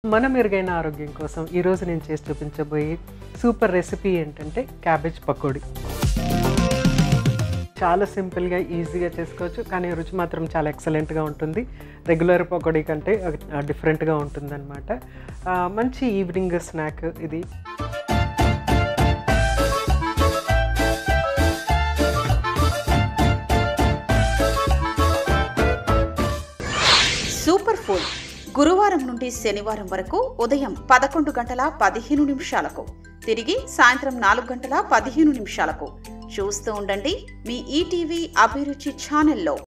మన మెరుగైన ఆరోగ్యం కోసం ఈరోజు నేను చేసి చూపించబోయే సూపర్ రెసిపీ ఏంటంటే క్యాబేజ్ పకోడీ చాలా సింపుల్గా ఈజీగా చేసుకోవచ్చు కానీ రుచి మాత్రం చాలా ఎక్సలెంట్గా ఉంటుంది రెగ్యులర్ పకోడీ కంటే డిఫరెంట్గా ఉంటుందన్నమాట ఆ, మంచి ఈవినింగ్ స్నాక్ ఇది సూపర్ ఫుడ్ గురువారం నుండి శనివారం వరకు ఉదయం పదకొండు గంటల పదిహేను నిమిషాలకు తిరిగి సాయంత్రం నాలుగు గంటల పదిహేను నిమిషాలకు చూస్తూ ఉండండి మీ ఈటీవీ అభిరుచి ఛానల్లో